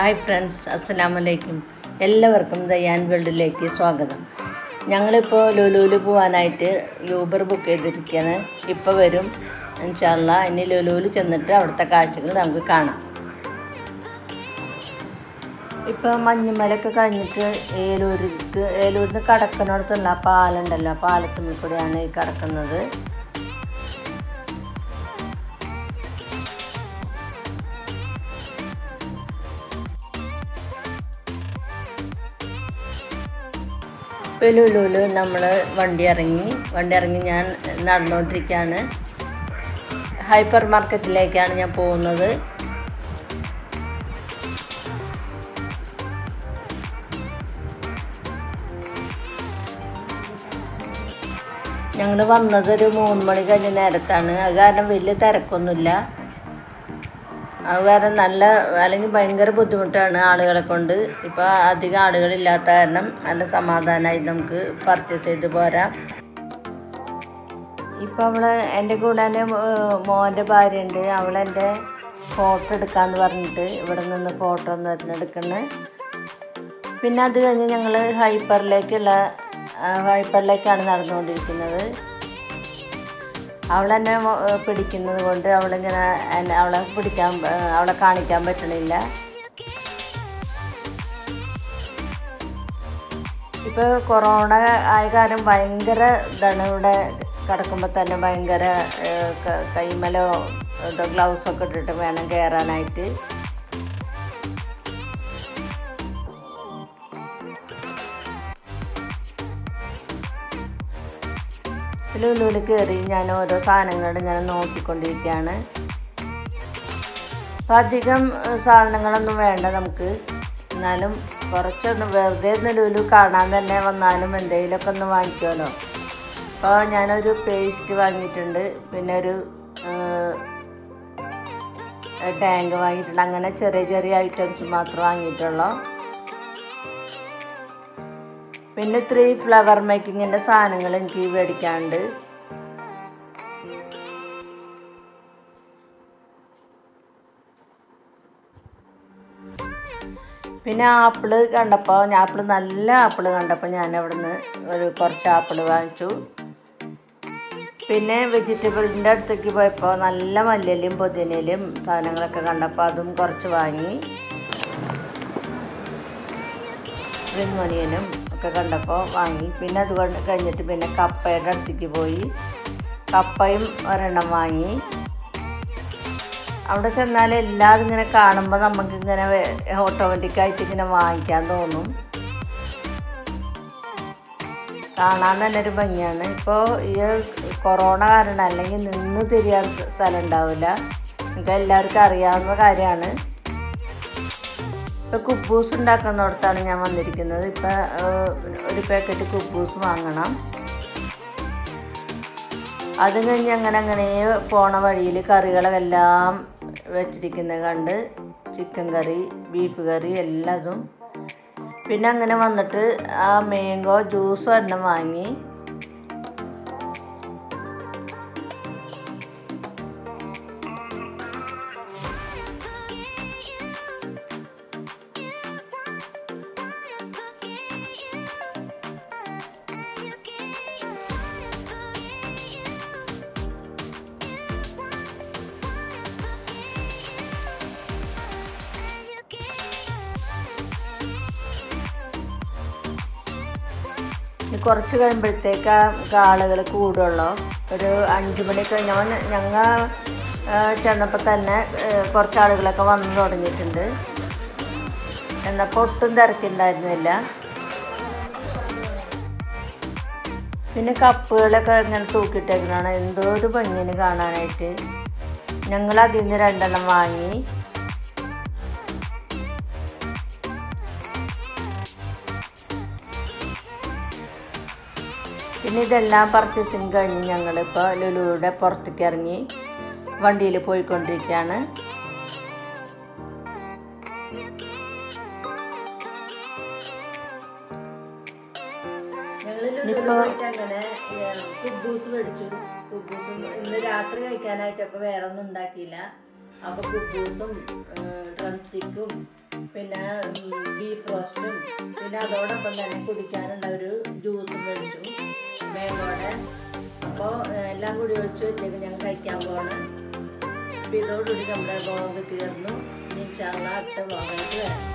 hi friends അസ്സലാമു അലൈക്കും എല്ലാവർക്കും ദയാൻ വേൾഡിലേക്ക് സ്വാഗതം ഞങ്ങളിപ്പോൾ ലുലുവിൽ പോകാനായിട്ട് യൂബർ ബുക്ക് ചെയ്തിരിക്കുകയാണ് ഇപ്പോൾ വരും ഇൻഷാല്ല ഇനി ലുലുവിൽ ചെന്നിട്ട് അവിടുത്തെ കാഴ്ചകൾ നമുക്ക് കാണാം ഇപ്പോൾ മഞ്ഞുമലൊക്കെ കഴിഞ്ഞിട്ട് ഏലൂർക്ക് ഏലൂരിൽ നിന്ന് കടക്കുന്നിടത്തുള്ള ആ പാലുണ്ടല്ലോ ആ പാലത്തിൽ കൂടെയാണ് ഈ കടക്കുന്നത് ഇപ്പോൾ ലുലുവിൽ നമ്മൾ വണ്ടി ഇറങ്ങി വണ്ടി ഇറങ്ങി ഞാൻ നടന്നുകൊണ്ടിരിക്കുകയാണ് ഹൈപ്പർ മാർക്കറ്റിലേക്കാണ് ഞാൻ പോകുന്നത് ഞങ്ങൾ വന്നത് ഒരു മൂന്ന് മണി കഴിഞ്ഞ നേരത്താണ് അത് കാരണം വലിയ തിരക്കൊന്നുമില്ല അത് കാരണം നല്ല അല്ലെങ്കിൽ ഭയങ്കര ബുദ്ധിമുട്ടാണ് ആളുകളെ കൊണ്ട് ഇപ്പോൾ അധികം ആളുകളില്ലാത്ത കാരണം നല്ല സമാധാനമായി നമുക്ക് പർച്ചേസ് ചെയ്ത് പോരാം ഇപ്പോൾ അവൾ എൻ്റെ കൂടെ തന്നെ മോൻ്റെ ഭാര്യയുണ്ട് അവളെൻ്റെ ഫോട്ടോ എടുക്കാമെന്ന് പറഞ്ഞിട്ട് ഇവിടെ നിന്ന് ഫോട്ടോ ഒന്ന് എടുക്കുന്നത് പിന്നെ അത് കഴിഞ്ഞ് ഞങ്ങൾ ഹൈപ്പറിലേക്കുള്ള ഹൈപ്പറിലേക്കാണ് നടന്നുകൊണ്ടിരിക്കുന്നത് അവളെന്നെ പിടിക്കുന്നത് കൊണ്ട് അവളിങ്ങനെ എന്നെ അവളെ പിടിക്കാൻ അവളെ കാണിക്കാൻ പറ്റണില്ല ഇപ്പോൾ കൊറോണ ആയ കാര്യം ഭയങ്കര ഇതാണ് ഇവിടെ കിടക്കുമ്പോൾ തന്നെ ഭയങ്കര കൈമലോ ഇതോ ഗ്ലൗസൊക്കെ ഇട്ടിട്ട് വേണം കയറാനായിട്ട് ലുലുവിൽ കയറി ഞാൻ ഓരോ സാധനങ്ങൾ ഇങ്ങനെ നോക്കിക്കൊണ്ടിരിക്കുകയാണ് അപ്പം അധികം സാധനങ്ങളൊന്നും വേണ്ട നമുക്ക് എന്നാലും കുറച്ചൊന്ന് വെറുതെ ഒന്ന് ലുലു കാണാൻ തന്നെ വന്നാലും എന്തെങ്കിലുമൊക്കെ ഒന്ന് വാങ്ങിക്കുമല്ലോ അപ്പോൾ ഞാനൊരു പേസ്റ്റ് വാങ്ങിയിട്ടുണ്ട് പിന്നെ ഒരു ടാങ്ക് വാങ്ങിയിട്ടുണ്ട് അങ്ങനെ ചെറിയ ചെറിയ ഐറ്റംസ് മാത്രം വാങ്ങിയിട്ടുള്ളൂ പിന്നെ ത്രീ ഫ്ലവർ മേക്കിങ്ങിൻ്റെ സാധനങ്ങൾ എനിക്ക് മേടിക്കാണ്ട് പിന്നെ ആപ്പിള് കണ്ടപ്പോൾ ആപ്പിള് നല്ല ആപ്പിള് കണ്ടപ്പോൾ ഞാൻ അവിടെ നിന്ന് ഒരു കുറച്ച് ആപ്പിള് വാങ്ങിച്ചു പിന്നെ വെജിറ്റബിളിൻ്റെ അടുത്തേക്ക് പോയപ്പോൾ നല്ല മല്ലിയിലും പുതിനയിലും സാധനങ്ങളൊക്കെ കണ്ടപ്പോൾ അതും കുറച്ച് വാങ്ങി സ്പ്രിങ് ഒനിയനും ഒക്കെ കണ്ടപ്പോൾ വാങ്ങി പിന്നെ അത് കഴിഞ്ഞിട്ട് പിന്നെ കപ്പയുടെ അടുത്തേക്ക് പോയി കപ്പയും ഒരെണ്ണം വാങ്ങി അവിടെ ചെന്നാൽ എല്ലാവരും ഇങ്ങനെ കാണുമ്പോൾ നമുക്ക് ഇങ്ങനെ ഓട്ടോമാറ്റിക്കായിട്ട് ഇങ്ങനെ വാങ്ങിക്കാൻ തോന്നും കാണാൻ തന്നെ ഒരു ഭംഗിയാണ് ഇപ്പോൾ ഈ കൊറോണ കാരണം അല്ലെങ്കിൽ നിന്ന് തിരിയാൻ സ്ഥലം ഉണ്ടാവില്ല നമുക്ക് എല്ലാവർക്കും അറിയാവുന്ന കാര്യമാണ് ഇപ്പോൾ കുബൂസ് ഉണ്ടാക്കുന്നിടത്താണ് ഞാൻ വന്നിരിക്കുന്നത് ഇപ്പം ഒരു പാക്കറ്റ് കുബൂസ് വാങ്ങണം അതും കഴിഞ്ഞ് അങ്ങനെ അങ്ങനെ പോണ വഴിയിൽ കറികളെല്ലാം വെച്ചിരിക്കുന്നത് കണ്ട് ചിക്കൻ കറി ബീഫ് കറി എല്ലാതും പിന്നെ അങ്ങനെ വന്നിട്ട് ആ മാംഗോ ജ്യൂസ് ഒരെണ്ണം വാങ്ങി കുറച്ച് കഴിയുമ്പോഴത്തേക്ക് ആളുകൾ കൂടുള്ളൂ ഒരു അഞ്ച് മണി കഴിഞ്ഞാൽ ഞങ്ങൾ ചെന്നപ്പോൾ തന്നെ കുറച്ച് ആളുകളൊക്കെ വന്നു തുടങ്ങിയിട്ടുണ്ട് എന്നപ്പോൾ ഒട്ടും തിരക്കുണ്ടായിരുന്നില്ല പിന്നെ കപ്പുകളൊക്കെ ഇങ്ങനെ തൂക്കിയിട്ടേക്കുന്നതാണ് എന്തോ ഒരു ഭംഗിന് കാണാനായിട്ട് ഞങ്ങൾ അതിൽ നിന്ന് രണ്ടെണ്ണം വാങ്ങി പിന്നെ ഇതെല്ലാം പർച്ചേസിങ് കഴിഞ്ഞ് ഞങ്ങളിപ്പോൾ ലുലുവിടെ പുറത്തേക്ക് ഇറങ്ങി വണ്ടിയിൽ പോയിക്കൊണ്ടിരിക്കുകയാണ് ഇപ്പോൾ അങ്ങനെ കുബൂസ് മേടിച്ചു കുബൂസ് ഇന്ന് രാത്രി കഴിക്കാനായിട്ട് അപ്പോൾ വേറെ ഒന്നും ഉണ്ടാക്കിയില്ല അപ്പോൾ കുബൂസും ഡ്രം സ്റ്റിക്കും പിന്നെ ബീഫ് റോസ്റ്റും പിന്നെ അതോടൊപ്പം തന്നെ കുടിക്കാനുള്ള ഒരു ജ്യൂസും മേടിച്ചു മേങ്ങോടെ അപ്പോൾ എല്ലാം കൂടി ഒഴിച്ച് വെച്ചേക്ക് ഞാൻ കഴിക്കാൻ പോവാണ് അപ്പോൾ ഇതോടുകൂടി നമ്മുടെ വ്ളോഗ് തീർന്നു ഇനി ഇൻഷാല്ലാ അടുത്ത വ്ളോഗായിട്ട് വരാം